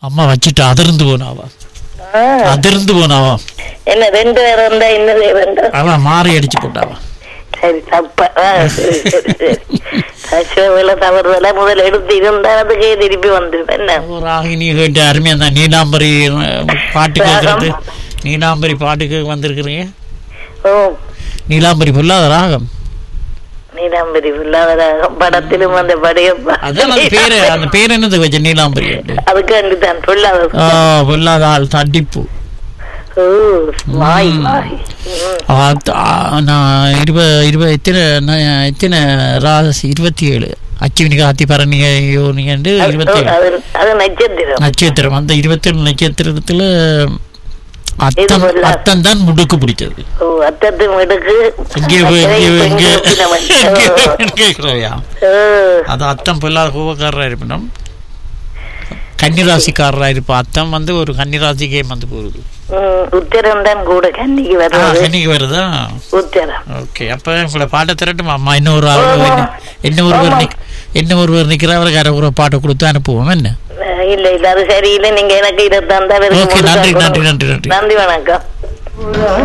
அம்மா வச்சுட்டு அதிர்ந்து போனாவா ஆ, அதிர்ந்து போனாவா என்ன ரெண்டு பேர் இருந்தா என்னதே வேண்டாம் அவன் மாறி அடிச்சு போட்டாவா சரி தப்பா ஆ, சரி சரி சரி தவறுதல தவறுதல முதல் எடுத்து இருந்தா அதுக்கே திருப்பி வந்துடும் என்ன ஒரு ராகினி கேட்டு அருமையா தான் நீலாம்பரி அஹ், பாட்டு கேட்கறது நீலாம்பரி பாட்டுக்கு வந்திருக்கிறீங்க ஓ நீலாம்பரி பொல்லாத ராகம் நீலாம்பரி புல்லாவதாக படத்திலும் அந்த படையப்பா அதான் அந்த பேரு அந்த பேர் என்னது வச்ச நீலாம்பரி அதுக்காண்டி தான் புல்லாத ஆ, பொல்லாத ஆள் தடிப்பு ஓ வாய் வாய் ம். ஆத்- ஆ, நான் இருப இருப எத்தனை நான் எத்தனை ராசி இருபத்தி ஏழு அச்சுவினி காத்தி பரணிக யோனிகண்டு இருபத்தி ஏழு அது அது நட்சத்திரம் நட்சத்திரம் அந்த இருபத்தேழு நட்சத்திரத்துல அத்தம் பொல்லாத. அத்தம் தான் முடுக்கு பிடிச்சது ஓ அத்தத்து மிடுக்கு இங்கே போய் இங்கே போய் இங்கே இங்கே ஓ. கேட்குறோயா ஓ. அது அத்தம் பொல்லாத கோபக்காரராக இருப்பினும் கன்னிராசிக்காரராக இருப்பா அத்தம் வந்து ஒரு கன்னிராசி கேம் வந்து போகுது ம், உத்திரம் தான் கூட கன்னிக்கு ஆ வர்றது கன்னிக்கு வருதா உத்திரம் ஓகே அப்ப உங்களை பாட்டை திரட்டும் அம்மா இன்னொரு ஆள் ஆமா. என்ன- என்ன ஒருவர் ஆமா. நிக் என்ன ஒருவர் நிக்கிறவருக்கு அரை ஒரு பாட்டை கொடுத்து அனுப்புவோம் என்ன அஹ் இல்ல இல்ல அது சரியில்லை நீங்க எனக்கு இதை தந்தா ஓகே நன்றி நன்றி நன்றி நன்றி நன்றி வணக்கம்